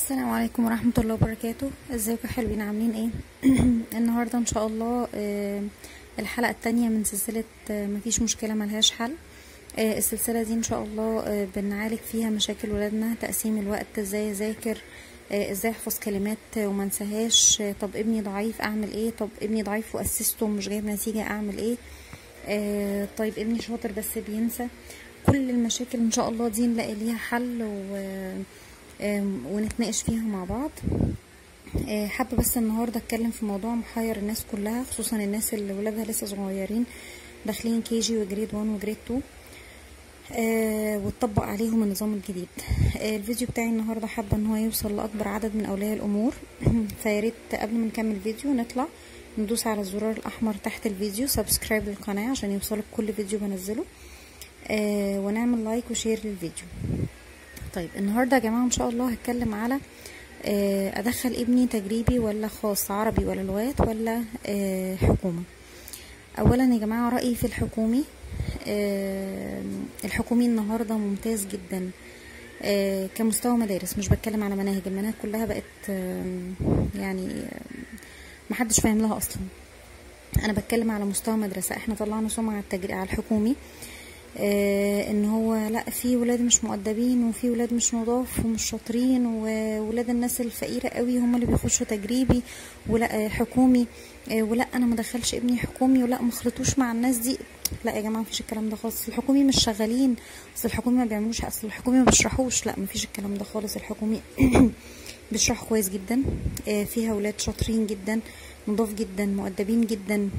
السلام عليكم ورحمة الله وبركاته ازيكم يا حلوين عاملين ايه النهاردة ان شاء الله آه، الحلقة التانية من سلسلة آه، مفيش مشكلة ملهاش حل آه، السلسلة دي ان شاء الله آه، بنعالج فيها مشاكل ولادنا تقسيم الوقت ازاي اذاكر آه، ازاي احفظ كلمات آه، وما انساهاش آه، طب ابني ضعيف اعمل ايه طب ابني ضعيف واسسته ومش جايب نتيجة اعمل ايه آه، طيب ابني شاطر بس بينسى كل المشاكل ان شاء الله دي نلاقي ليها حل و آم، ونتناقش فيها مع بعض آه، حابة بس النهاردة اتكلم في موضوع محير الناس كلها خصوصا الناس اللي ولادها لسه صغيرين داخلين كي جي وجريد 1 وجريد 2 آه وتطبق عليهم النظام الجديد آه الفيديو بتاعي النهاردة حابة ان هو يوصل لأكبر عدد من أولياء الأمور فياريت قبل ما نكمل الفيديو نطلع ندوس على الزرار الأحمر تحت الفيديو سبسكرايب للقناة عشان يوصلك كل فيديو بنزله آه ونعمل لايك وشير للفيديو طيب النهارده يا جماعه ان شاء الله هتكلم على آه، ادخل ابني تجريبي ولا خاص عربي ولا لغات ولا آه، حكومه اولا يا جماعه رايي في الحكومي آه، الحكومي النهارده ممتاز جدا آه، كمستوى مدارس مش بتكلم على مناهج المناهج كلها بقت آه، يعني آه، محدش فاهم لها اصلا انا بتكلم على مستوى مدرسه احنا طلعنا سمعه على التجري على الحكومي آه ان هو لا في ولاد مش مؤدبين وفي ولاد مش نضاف ومش شاطرين وولاد الناس الفقيره قوي هم اللي بيخشوا تجريبي ولا آه حكومي آه ولا انا ما دخلش ابني حكومي ولا ما خلطوش مع الناس دي لا يا جماعه مفيش الكلام ده خالص الحكومي مش شغالين اصل الحكومي ما بيعملوش اصل الحكومي ما بيشرحوش لا مفيش الكلام ده خالص الحكومي بيشرح كويس جدا آه فيها ولاد شاطرين جدا نضاف جدا مؤدبين جدا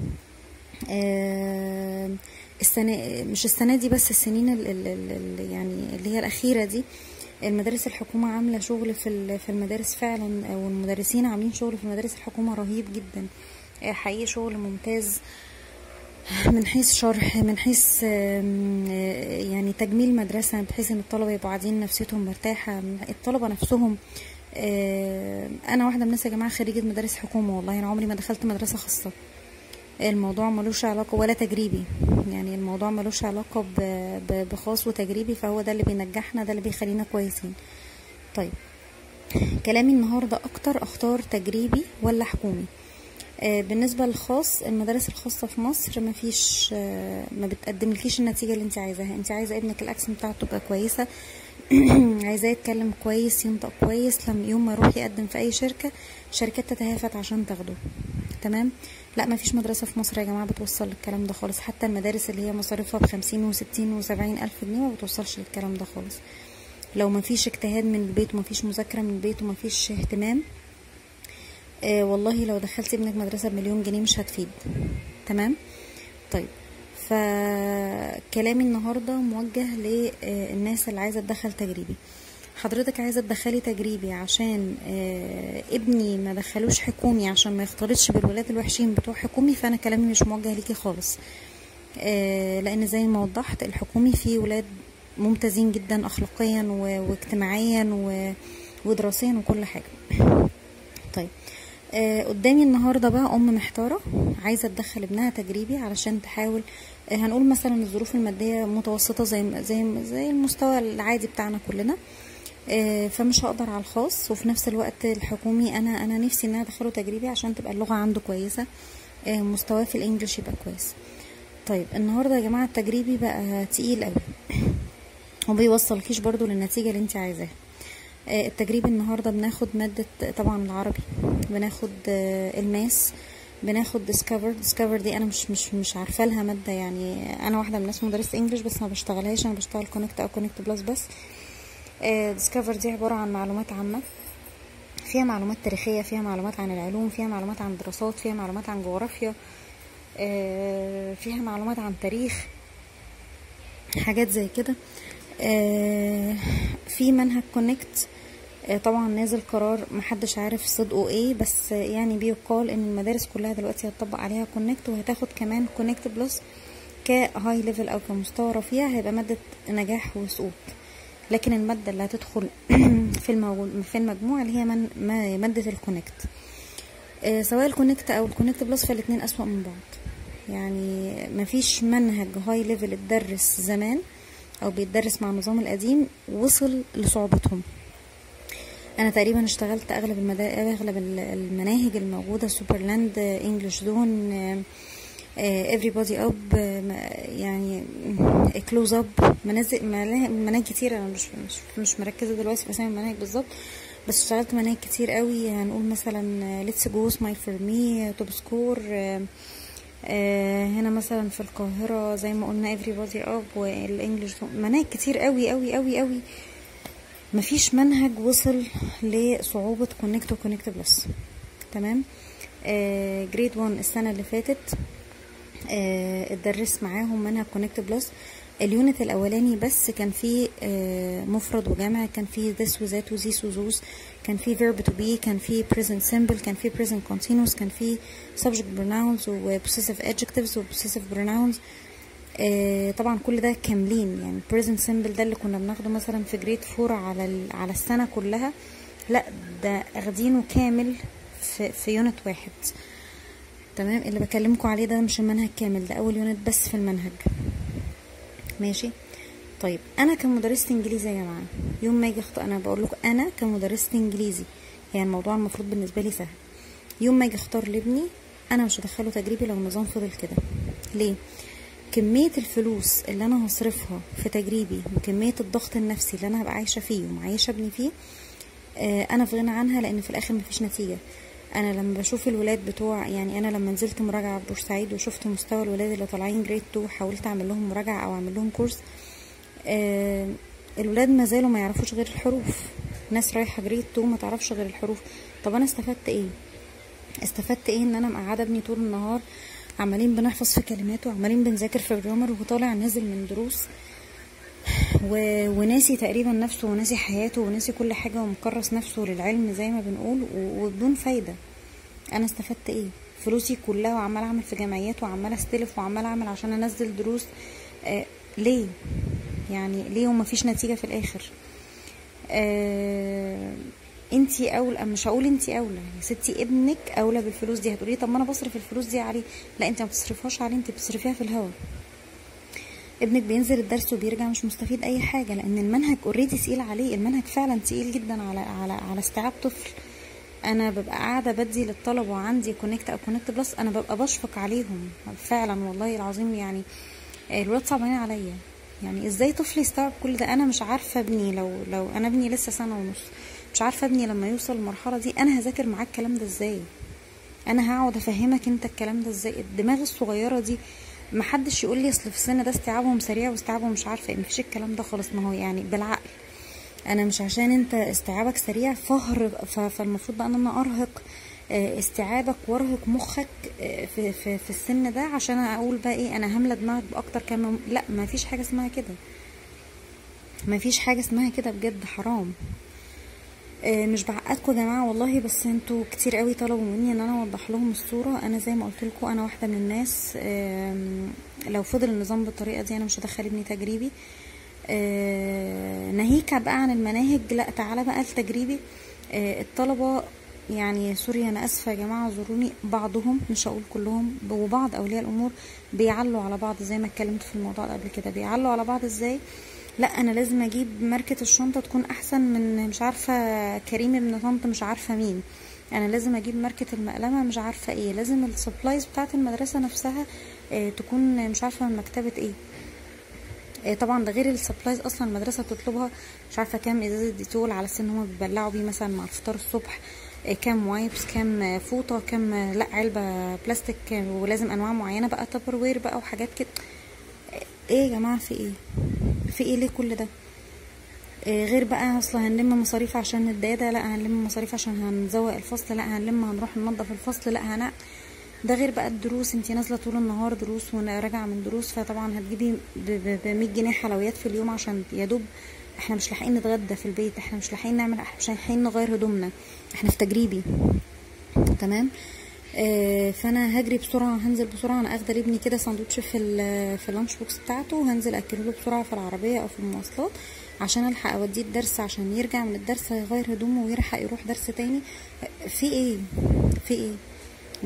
آه السنة مش السنة دي بس السنين ال ال ال يعني اللي هي الأخيرة دي المدارس الحكومة عاملة شغل في ال- في المدارس فعلا والمدرسين عاملين شغل في مدارس الحكومة رهيب جدا آه، حقيقي شغل ممتاز من حيث شرح من حيث آم، آه، يعني تجميل مدرسة بحيث ان الطلبة يبقوا قاعدين نفسيتهم مرتاحة الطلبة نفسهم آه، انا واحدة من الناس يا جماعة خريجة مدارس حكومة والله انا عمري ما دخلت مدرسة خاصة الموضوع ملوش علاقة ولا تجريبي يعني الموضوع ملوش علاقة ب- ب- بخاص وتجريبي فهو ده اللي بينجحنا ده اللي بيخلينا كويسين طيب كلامي النهاردة أكتر أختار تجريبي ولا حكومي آه، بالنسبة للخاص المدارس الخاصة في مصر مفيش آه، ما بتقدملكيش النتيجة اللي انت عايزاها انت عايزة ابنك الأكسن بتاعته تبقى كويسة عايزاه يتكلم كويس ينطق كويس لما يوم ما يروح يقدم في أي شركة شركات تتهافت عشان تاخده تمام لا ما فيش مدرسة في مصر يا جماعة بتوصل للكلام ده خالص حتى المدارس اللي هي مصاريفها بخمسين وستين وسبعين ألف جنيه ما بتوصلش للكلام ده خالص لو ما فيش اجتهاد من البيت وما فيش مذاكرة من البيت وما فيش اهتمام آه والله لو دخلت ابنك مدرسة بمليون جنيه مش هتفيد تمام طيب فكلامي النهاردة موجه للناس اللي عايزة تدخل تجريبي حضرتك عايزة تدخلي تجريبي عشان آه، ابني ما دخلوش حكومي عشان ما يختلطش بالولاد الوحشين بتوع حكومي فانا كلامي مش موجه ليكي خالص آه، لان زي ما وضحت الحكومي فيه ولاد ممتازين جدا اخلاقيا و- واجتماعيا و- ودراسيا وكل حاجه طيب آه قدامي النهارده بقى ام محتاره عايزه تدخل ابنها تجريبي علشان تحاول آه هنقول مثلا الظروف الماديه متوسطه زي زي زي المستوى العادي بتاعنا كلنا آه فمش هقدر على الخاص وفي نفس الوقت الحكومي انا انا نفسي ان انا ادخله تجريبي عشان تبقى اللغه عنده كويسه آه مستواه في الانجليش يبقى كويس طيب النهارده يا جماعه التجريبي بقى تقيل قوي وبيوصلكيش برضو للنتيجه اللي انت عايزاها آه، التجريب النهارده بناخد مادة طبعا العربي بناخد آه، الماس بناخد ديسكفر ديسكفر دي انا مش مش مش عارفه لها ماده يعني انا واحده من الناس مدرسه انجلش بس ما بشتغلهاش انا بشتغل كونكت او كونكت بلس بس ديسكفر دي عباره عن معلومات عامه فيها معلومات تاريخيه فيها معلومات عن العلوم فيها معلومات عن الدراسات فيها معلومات عن جغرافيا آه، فيها معلومات عن تاريخ حاجات زي كده آه، في منهج كونكت آه، طبعا نازل قرار محدش عارف صدقه ايه بس آه، يعني بيقال ان المدارس كلها دلوقتي هتطبق عليها كونكت وهتاخد كمان كونكت بلس كهاي ليفل او كمستوى رفيع هيبقى مادة نجاح وسقوط لكن المادة اللي هتدخل في المو... في المجموع اللي هي من... ما- مادة الكونكت آه، سواء الكونكت او الكونكت بلس فالاتنين اسوأ من بعض يعني مفيش منهج هاي ليفل اتدرس زمان او بيتدرس مع النظام القديم وصل لصعوبتهم انا تقريبا اشتغلت اغلب المدا... اغلب ال- المناهج الموجوده سوبرلاند انجلش زون everybody up يعني كلوز اب منازل مناهج كتير انا مش مش مش مركزه دلوقتي في اسامي المناهج بالظبط بس اشتغلت مناهج كتير قوي هنقول مثلا ليتس جو سمايل فور مي توب سكور هنا مثلا في القاهرة زي ما قلنا everybody up والانجليش مناهج كتير قوي قوي قوي قوي مفيش منهج وصل لصعوبة كونكت وكونكت بلس تمام جريد 1 السنة اللي فاتت آه، اتدرس معاهم منهج كونكت بلس اليونت الاولاني بس كان فيه آه، مفرد وجمع كان فيه this وذات وذيس وذوز كان فيه verb to be كان فيه present simple كان فيه present continuous كان فيه subject pronouns و possessive adjectives و possessive pronouns آه، طبعا كل ده كاملين يعني present simple ده اللي كنا بناخده مثلا في جريد فور على ال- على السنه كلها لا ده اخدينه كامل في في يونت واحد تمام اللي بكلمكم عليه ده مش المنهج كامل ده اول يونت بس في المنهج ماشي طيب انا كمدرسة انجليزي يا جماعة يوم ما اجي اختار انا بقول لكم انا كمدرسة انجليزي يعني الموضوع المفروض بالنسبة لي سهل يوم ما اجي اختار لابني انا مش هدخله تجريبي لو النظام فضل كده ليه كمية الفلوس اللي انا هصرفها في تجريبي وكمية الضغط النفسي اللي انا هبقى عايشة فيه ومعيشة ابني فيه آه، انا في غنى عنها لان في الاخر مفيش نتيجه انا لما بشوف الولاد بتوع يعني انا لما نزلت مراجعه في بورسعيد وشفت مستوى الولاد اللي طالعين جريد 2 حاولت اعمل لهم مراجعه او اعمل لهم كورس آه الولاد ما زالوا ما يعرفوش غير الحروف ناس رايحه جريد 2 ما تعرفش غير الحروف طب انا استفدت ايه استفدت ايه ان انا مقعده ابني طول النهار عمالين بنحفظ في كلمات وعمالين بنذاكر في جرامر وطالع نازل من دروس و... وناسي تقريبا نفسه وناسي حياته وناسي كل حاجة ومكرس نفسه للعلم زي ما بنقول و... وبدون فايدة انا استفدت ايه فلوسي كلها وعمال اعمل في جمعيات وعمال استلف وعمال اعمل عشان انزل دروس آه ليه يعني ليه ومفيش نتيجة في الاخر آه انتي اولى مش هقول انتي اولى يا ستي ابنك اولى بالفلوس دي هتقولي طب ما انا بصرف الفلوس دي عليه لا انت ما بتصرفهاش عليه انت بتصرفيها في الهوا ابنك بينزل الدرس وبيرجع مش مستفيد اي حاجه لان المنهج اوريدي تقيل عليه المنهج فعلا تقيل جدا على على على استيعاب طفل انا ببقى قاعده بدي للطلبه وعندي كونكت او كونكت بلس انا ببقى بشفق عليهم فعلا والله العظيم يعني الولاد صعبانين عليا يعني ازاي طفل يستوعب كل ده انا مش عارفه ابني لو لو انا ابني لسه سنه ونص مش عارفه ابني لما يوصل المرحله دي انا هذاكر معاه الكلام ده ازاي انا هقعد افهمك انت الكلام ده ازاي الدماغ الصغيره دي محدش يقول لي اصل في السن ده استيعابهم سريع واستيعابهم مش عارفه ايه مفيش الكلام ده خالص ما هو يعني بالعقل انا مش عشان انت استيعابك سريع فهر ف- فالمفروض بقى ان انا ارهق آه، استيعابك وارهق مخك آه، في, في, في السن ده عشان اقول بقى ايه انا هملى دماغك باكتر كلام لا ما فيش حاجه اسمها كده ما فيش حاجه اسمها كده بجد حرام آه، مش بعقدكم يا جماعه والله بس انتوا كتير قوي طلبوا مني ان انا اوضح لهم الصوره انا زي ما قلت لكم انا واحده من الناس آم، لو فضل النظام بالطريقه دي انا مش هدخل ابني تجريبي آه، ناهيك بقى عن المناهج لا تعالى بقى التجريبي آه، الطلبه يعني سوري انا اسفه يا جماعه اعذروني بعضهم مش هقول كلهم وبعض اولياء الامور بيعلوا على بعض زي ما اتكلمت في الموضوع ده قبل كده بيعلوا على بعض ازاي لا انا لازم اجيب ماركه الشنطه تكون احسن من مش عارفه كريم ابن طنط مش عارفه مين انا لازم اجيب ماركه المقلمه مش عارفه ايه لازم السبلايز بتاعه المدرسه نفسها آه، تكون مش عارفه من مكتبه ايه آه، طبعا ده غير السبلايز اصلا المدرسه بتطلبها مش عارفه كام ازازه ديتول على اساس ان هم بيبلعوا بيه مثلا مع الفطار الصبح آه، كام وايبس كام آه، فوطه كام آه، لا علبه بلاستيك آه، ولازم انواع معينه بقى تبر وير بقى وحاجات كده آه، ايه يا جماعه في ايه في ايه ليه كل ده آه، غير بقى اصل هنلم مصاريف عشان الداده لا هنلم مصاريف عشان هنزوق الفصل لا هنلم هنروح ننظف الفصل لا هن ده غير بقى الدروس انتي نازله طول النهار دروس وراجعه من دروس فطبعا هتجيبي ب 100 جنيه حلويات في اليوم عشان يا دوب احنا مش لاحقين نتغدى في البيت احنا مش لاحقين نعمل احنا مش لاحقين نغير هدومنا احنا في تجريبي تمام آه، فانا هجري بسرعه هنزل بسرعه انا اخده لابني كده ساندوتش في ال- في اللانش بوكس بتاعته وهنزل اكله له بسرعه في العربيه او في المواصلات عشان الحق اوديه الدرس عشان يرجع من الدرس يغير هدومه ويلحق يروح درس تاني آه، في ايه في ايه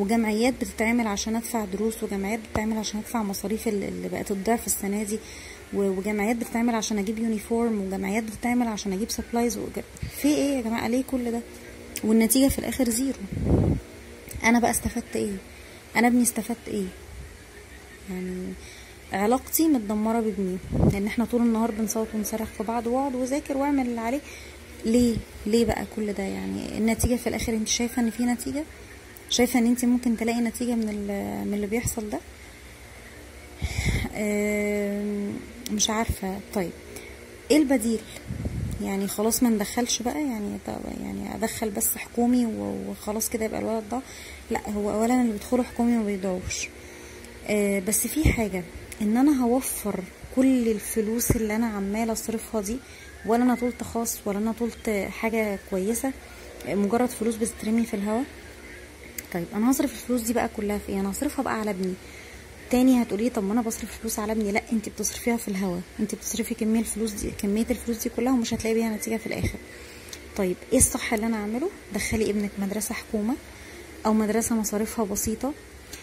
وجمعيات بتتعمل عشان ادفع دروس وجمعيات بتتعمل عشان ادفع مصاريف ال- اللي بقت الضعف السنه دي و- وجمعيات بتتعمل عشان اجيب يونيفورم وجمعيات بتتعمل عشان اجيب سبلايز وج... في ايه يا جماعه ليه كل ده والنتيجه في الاخر زيرو انا بقى استفدت ايه انا ابني استفدت ايه يعني علاقتي متدمره بابني لان احنا طول النهار بنصوت ونصرخ في بعض واقعد وذاكر واعمل اللي عليه ليه ليه بقى كل ده يعني النتيجه في الاخر انت شايفه ان في نتيجه شايفه ان انت ممكن تلاقي نتيجه من ال- من اللي بيحصل ده آم، مش عارفه طيب ايه البديل يعني خلاص ما ندخلش بقى يعني طب يعني ادخل بس حكومي و- وخلاص كده يبقى الولد ضاع لا هو اولا اللي بيدخلوا حكومي ما بيضيعوش آه، بس في حاجة ان انا هوفر كل الفلوس اللي انا عمالة اصرفها دي ولا انا طولت خاص ولا انا طولت حاجة كويسة آه، مجرد فلوس بتترمي في الهوا طيب انا هصرف الفلوس دي بقى كلها في ايه انا هصرفها بقى على ابني تاني هتقولي طب ما انا بصرف فلوس على ابني لا انت بتصرفيها في الهوا انت بتصرفي كمية الفلوس دي كمية الفلوس دي كلها ومش هتلاقي بيها نتيجة في الاخر طيب ايه الصح اللي انا اعمله دخلي ابنك مدرسة حكومة او مدرسة مصاريفها بسيطة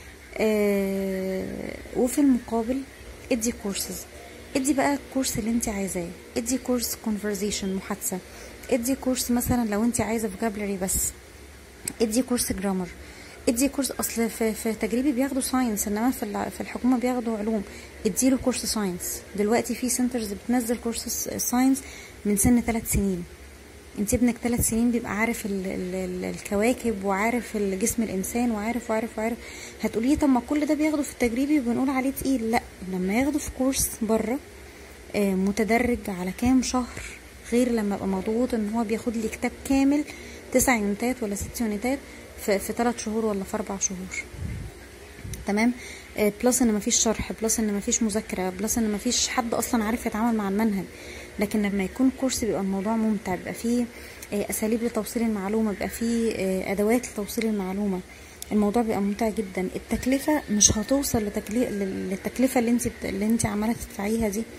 آه وفي المقابل ادي كورسز ادي بقى الكورس اللي انت عايزاه ادي كورس كونفرزيشن محادثة ادي كورس مثلا لو انت عايزة فوكابلري بس ادي كورس جرامر ادي كورس اصل في, في تجريبي بياخدوا ساينس انما في الع- في الحكومه بياخدوا علوم اديله كورس ساينس دلوقتي في سنترز بتنزل كورس ساينس من سن ثلاث سنين انت ابنك ثلاث سنين بيبقى عارف ال ال ال الكواكب وعارف جسم الانسان وعارف وعارف وعارف هتقولي طب ما كل ده بياخده في التجريبي وبنقول عليه تقيل لا لما ياخده في كورس بره آه، متدرج على كام شهر غير لما ابقى مضغوط ان هو بياخد لي كتاب كامل تسع يونتات ولا ست يونتات في, في ثلاث شهور ولا في اربع شهور تمام آه، بلس ان مفيش شرح بلس ان مفيش مذاكره بلس ان مفيش حد اصلا عارف يتعامل مع المنهج لكن لما يكون كورس بيبقى الموضوع ممتع بيبقى فيه آه، اساليب لتوصيل المعلومه بيبقى فيه آه، ادوات لتوصيل المعلومه الموضوع بيبقى ممتع جدا التكلفه مش هتوصل لتكلي... لل- للتكلفه اللي انت بت... اللي انت عماله تدفعيها دي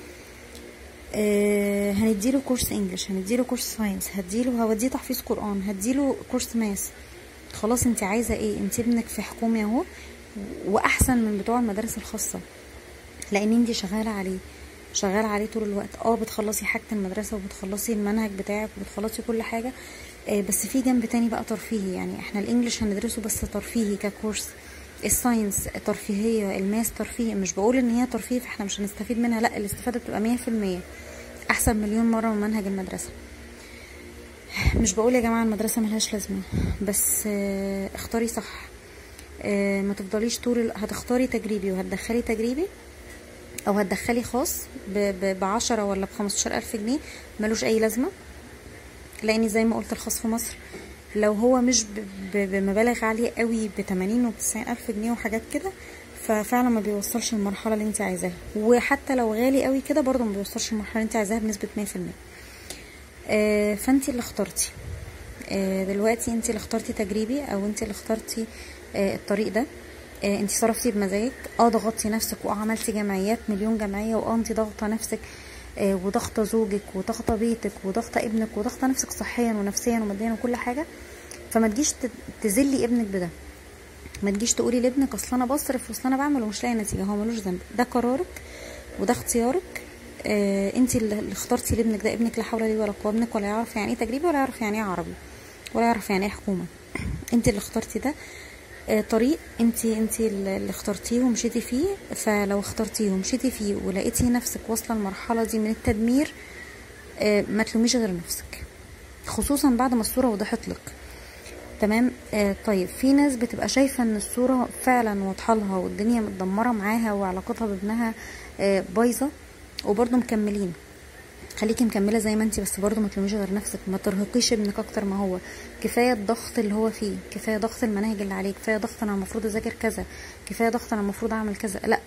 آه، هنديله كورس انجلش هنديله كورس ساينس هديله هوديه تحفيظ قران هديله كورس ماس خلاص انت عايزه ايه انت ابنك في حكومي اهو واحسن من بتوع المدارس الخاصه لان انت شغاله عليه شغاله عليه طول الوقت اه بتخلصي حاجه المدرسه وبتخلصي المنهج بتاعك وبتخلصي كل حاجه آه بس في جنب تاني بقى ترفيهي يعني احنا الانجليش هندرسه بس ترفيهي ككورس الساينس ترفيهيه الماس ترفيهي مش بقول ان هي ترفيه فاحنا مش هنستفيد منها لا الاستفاده بتبقى مية في المية احسن مليون مره من منهج المدرسه مش بقول يا جماعه المدرسه ملهاش لازمه بس آه، اختاري صح آه، ما تفضليش طول ال- هتختاري تجريبي وهتدخلي تجريبي او هتدخلي خاص ب- ب 10 ولا ب 15 الف جنيه ملوش اي لازمه لاني زي ما قلت الخاص في مصر لو هو مش ب- ب- بمبالغ عاليه قوي ب 80 و 90 الف جنيه وحاجات كده ففعلا ما بيوصلش المرحله اللي انت عايزاها وحتى لو غالي قوي كده برضه ما بيوصلش المرحله اللي انت عايزاها بنسبه 100% آه، فانت اللي اخترتي آه، دلوقتي انت اللي اخترتي تجريبي او انت اللي اخترتي آه، الطريق ده آه، انت صرفتي بمزاجك اه ضغطتي نفسك واه عملتي جمعيات مليون جمعيه واه انت ضاغطه نفسك آه، وضاغطه زوجك وضاغطه بيتك وضاغطه ابنك وضاغطه نفسك صحيا ونفسيا وماديا وكل حاجه فما تجيش ت- تذلي ابنك بده ما تجيش تقولي لابنك اصل انا بصرف واصل انا بعمل ومش لاقي نتيجه هو ملوش ذنب ده قرارك وده اختيارك آه انت اللي اللي اخترتي لابنك ده ابنك لا حول لي ولا قوه ابنك ولا يعرف يعني ايه تجريبي ولا يعرف يعني ايه عربي ولا يعرف يعني ايه حكومه انت اللي اخترتي ده آه طريق انت انت اللي اخترتيه ومشيتي فيه فلو اخترتيه ومشيتي فيه ولقيتي نفسك واصله المرحله دي من التدمير آه ما تلوميش غير نفسك خصوصا بعد ما الصوره وضحت لك تمام آه طيب في ناس بتبقى شايفة ان الصورة فعلا واضحة لها والدنيا متدمرة معاها وعلاقتها بابنها آه بايظة وبرضه مكملين خليكي مكملة زي ما انتي بس برضه ما تلوميش غير نفسك ما ترهقيش ابنك اكتر ما هو كفاية الضغط اللي هو فيه كفاية ضغط المناهج اللي عليه كفاية ضغط انا المفروض اذاكر كذا كفاية ضغط انا المفروض اعمل كذا لا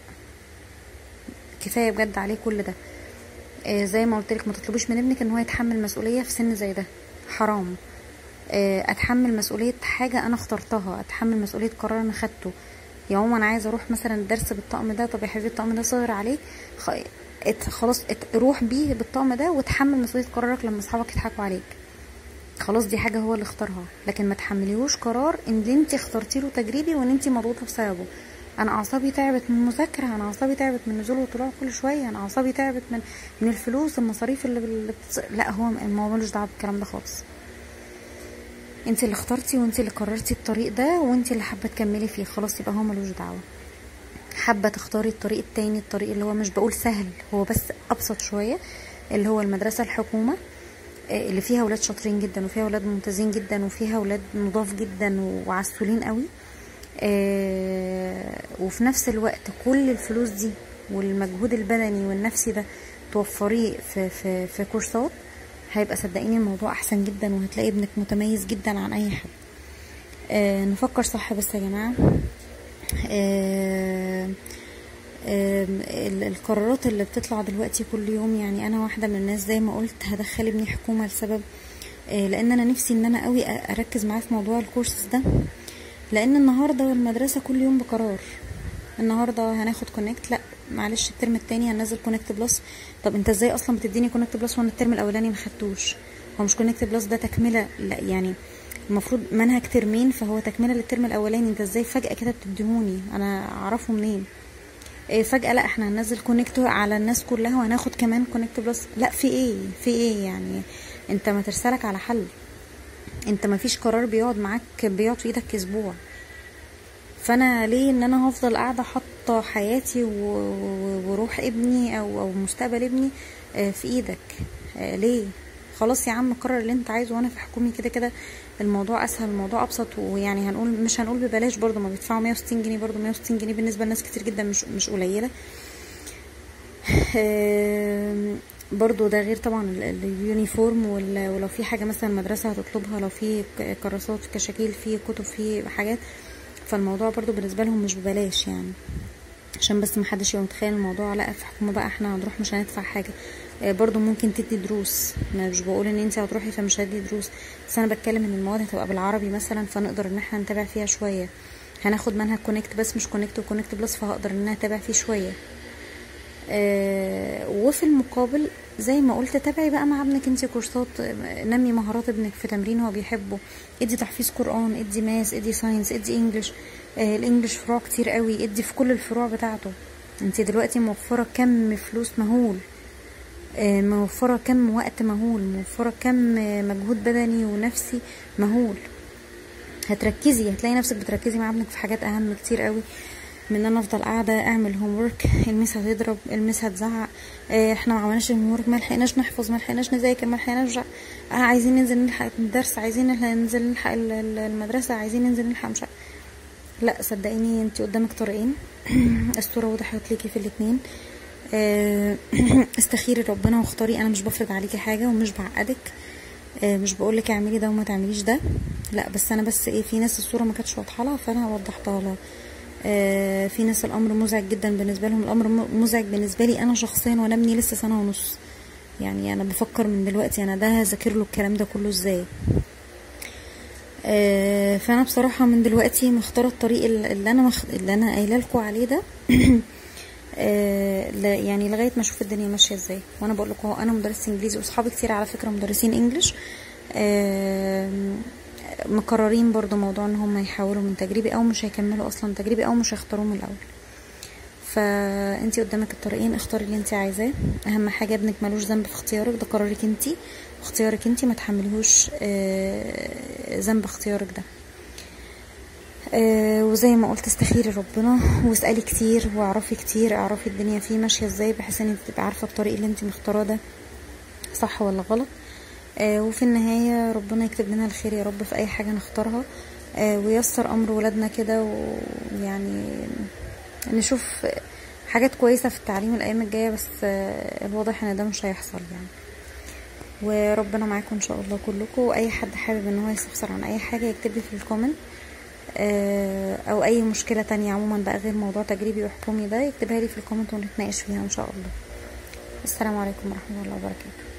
كفاية بجد عليه كل ده آه زي ما قلت لك ما تطلبيش من ابنك ان هو يتحمل مسؤولية في سن زي ده حرام آه، اتحمل مسؤوليه حاجه انا اخترتها اتحمل مسؤوليه قرار انا خدته يا ماما انا عايزه اروح مثلا الدرس بالطقم ده طب يا حبيبي الطقم ده صغير عليك خ... ات... خلاص ات... روح بيه بالطقم ده وتحمل مسؤوليه قرارك لما اصحابك يضحكوا عليك خلاص دي حاجه هو اللي اختارها لكن ما تحمليهوش قرار ان انت اخترتي له تجريبي وان انت مضغوطه بسببه انا اعصابي تعبت من المذاكره انا اعصابي تعبت من نزول وطلوع كل شويه انا اعصابي تعبت من من الفلوس المصاريف اللي, اللي بتص... لا هو الموضوع ملوش دعوه بالكلام ده خالص انت اللي اخترتي وانت اللي قررتي الطريق ده وانت اللي حابه تكملي فيه خلاص يبقى هو ملوش دعوه حابه تختاري الطريق التاني الطريق اللي هو مش بقول سهل هو بس ابسط شويه اللي هو المدرسه الحكومه اللي فيها ولاد شاطرين جدا وفيها ولاد ممتازين جدا وفيها ولاد نضاف جدا وعسولين قوي آه وفي نفس الوقت كل الفلوس دي والمجهود البدني والنفسي ده توفريه في في في كورسات هيبقى صدقيني الموضوع احسن جدا وهتلاقي ابنك متميز جدا عن اي حد آه نفكر صح بس يا جماعه آه القرارات اللي بتطلع دلوقتي كل يوم يعني انا واحده من الناس زي ما قلت هدخل ابني حكومه لسبب لان انا نفسي ان انا قوي اركز معاه في موضوع الكورسز ده لان النهارده المدرسه كل يوم بقرار النهارده هناخد كونكت لا معلش الترم التاني هننزل كونكت بلس طب انت ازاي اصلا بتديني كونكت بلس وانا الترم الاولاني ما خدتوش هو مش كونكت بلس ده تكمله لا يعني المفروض منهج ترمين فهو تكمله للترم الاولاني انت ازاي فجاه كده بتديهوني انا اعرفه منين إيه فجأة لا احنا هننزل كونكت على الناس كلها وهناخد كمان كونكت بلس لا في ايه في ايه يعني انت ما ترسلك على حل انت ما فيش قرار بيقعد معاك بيقعد في ايدك اسبوع فانا ليه ان انا هفضل قاعدة حاطة حياتي وروح ابني او او مستقبل ابني في ايدك ليه خلاص يا عم قرر اللي انت عايزه وانا في حكومي كده كده الموضوع اسهل الموضوع ابسط ويعني هنقول مش هنقول ببلاش برضو ما بيدفعوا 160 جنيه برضو 160 جنيه بالنسبه لناس كتير جدا مش مش قليله برضو ده غير طبعا اليونيفورم ولو في حاجه مثلا المدرسه هتطلبها لو في كراسات كشاكيل في كتب في حاجات فالموضوع برضو بالنسبه لهم مش ببلاش يعني عشان بس محدش يبقى متخيل الموضوع لا في حكومه بقى احنا هنروح مش هندفع حاجه برضو ممكن تدي دروس انا مش بقول ان انت هتروحي فمش هدي دروس بس انا بتكلم ان المواد هتبقى بالعربي مثلا فنقدر ان احنا نتابع فيها شويه هناخد منها كونكت بس مش كونكت وكونكت بلس فهقدر ان انا اتابع فيه شويه آه وفي المقابل زي ما قلت تابعي بقى مع ابنك انت كورسات نمي مهارات ابنك في تمرين هو بيحبه ادي تحفيظ قران ادي ماس ادي ساينس ادي انجلش آه الانجليش فروع كتير قوي ادي في كل الفروع بتاعته انت دلوقتي موفره كم فلوس مهول آه موفره كم وقت مهول موفره كم مجهود بدني ونفسي مهول هتركزي هتلاقي نفسك بتركزي مع ابنك في حاجات اهم كتير قوي من ان انا افضل قاعده اعمل هوم ورك الميس هتضرب الميس هتزعق اه احنا ما عملناش الهوم ورك ما لحقناش نحفظ ما لحقناش نذاكر ما لحقناش اه عايزين ننزل نلحق الدرس عايزين ننزل نلحق المدرسه عايزين ننزل نلحق مش لا صدقيني انت قدامك طريقين الصوره وضحت ليكي في الاتنين اه استخيري ربنا واختاري انا مش بفرض عليكي حاجه ومش بعقدك مش بقولك اعملي ده وما تعمليش ده لا بس انا بس ايه في ناس الصوره ما كانتش واضحه لها فانا وضحتها لها آه في ناس الامر مزعج جدا بالنسبه لهم الامر مزعج بالنسبه لي انا شخصيا وانا ابني لسه سنه ونص يعني انا بفكر من دلوقتي انا ده هذاكر له الكلام ده كله ازاي آه فانا بصراحه من دلوقتي مختاره الطريق اللي انا مخ... اللي انا قايله لكم عليه ده آه يعني لغايه ما اشوف الدنيا ماشيه ازاي وانا بقول لكم انا مدرسه انجليزي واصحابي كتير على فكره مدرسين انجلش آه مقررين برضو موضوع ان هم يحاولوا من تجريبي او مش هيكملوا اصلا تجريبي او مش هيختاروه من الاول فانتي قدامك الطريقين اختاري اللي انتي عايزاه اهم حاجه ابنك ملوش ذنب في اختيارك ده قرارك انتي واختيارك انتي ما تحملهوش ذنب اختيارك ده آه وزي ما قلت استخيري ربنا واسالي كتير واعرفي كتير اعرفي الدنيا فيه ماشيه ازاي بحيث ان انت تبقي عارفه الطريق اللي انت مختاراه ده صح ولا غلط آه وفي النهاية ربنا يكتب لنا الخير يا رب في أي حاجة نختارها آه ويسر أمر ولادنا كده ويعني نشوف حاجات كويسة في التعليم الأيام الجاية بس آه الواضح إن ده مش هيحصل يعني وربنا معاكم إن شاء الله كلكم وأي حد حابب إن هو يستفسر عن أي حاجة يكتب لي في الكومنت أو أي مشكلة تانية عموما بقى غير موضوع تجريبي وحكومي ده يكتبها لي في الكومنت ونتناقش فيها إن شاء الله السلام عليكم ورحمة الله وبركاته